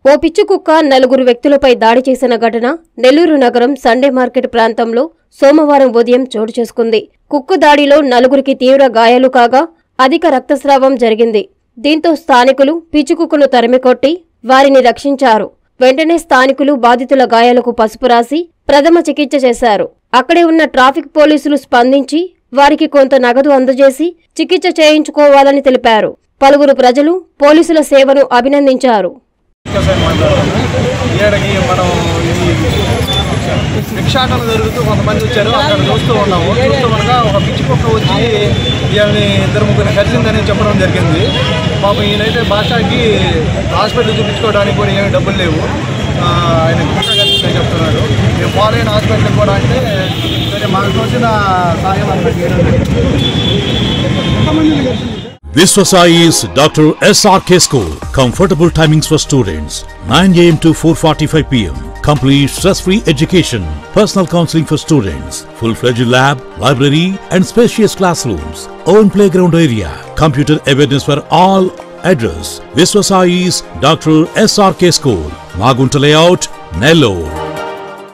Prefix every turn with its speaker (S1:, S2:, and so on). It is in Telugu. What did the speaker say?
S1: ఓ పిచ్చి కుక్క నలుగురు వ్యక్తులపై దాడి చేసిన ఘటన నెల్లూరు నగరం సండే మార్కెట్ ప్రాంతంలో సోమవారం ఉదయం చోటు చేసుకుంది కుక్క దాడిలో నలుగురికి తీవ్ర గాయాలు కాగా అధిక రక్తస్రావం జరిగింది దీంతో స్థానికులు పిచ్చుకుక్కను తరిమికొట్టి వారిని రక్షించారు వెంటనే స్థానికులు బాధితుల గాయాలకు పసుపు రాసి ప్రథమ చికిత్స చేశారు అక్కడే ఉన్న ట్రాఫిక్ పోలీసులు స్పందించి వారికి కొంత నగదు అందజేసి చికిత్స చేయించుకోవాలని తెలిపారు పలువురు ప్రజలు పోలీసుల సేవను అభినందించారు
S2: ఒక్కసారి మాట్లాడాలి ఈడకి మనం ఈ భిక్షాటన జరుగుతూ కొంతమంది వచ్చారు అక్కడ చూస్తూ ఉన్నాము చూస్తూ ఉండగా ఒక పిచ్చి కుక్క వచ్చి వీళ్ళని ఇద్దరు ముగ్గురు కలిసిందని చెప్పడం జరిగింది పాపం ఈయనైతే భాషకి హాస్పిటల్ చూపించుకోవడానికి కూడా ఏమి డబ్బులు లేవు ఆ, ఆయన కుక్క కలిసిందని చెప్తున్నాడు మేము పోలైన హాస్పిటల్కి కూడా అంటే సరే మాకు తోచిన సాయం అంతా చేయడం జరిగింది
S3: Viswasai is Dr. SRK School. Comfortable timings for students 9 am to 4:45 pm. Complete stress-free education. Personal counseling for students. Full-fledged lab, library, and spacious classrooms. Own playground area. Computer awareness for all. Address: Viswasai's Dr. SRK School. Magunta Layout, Nellore.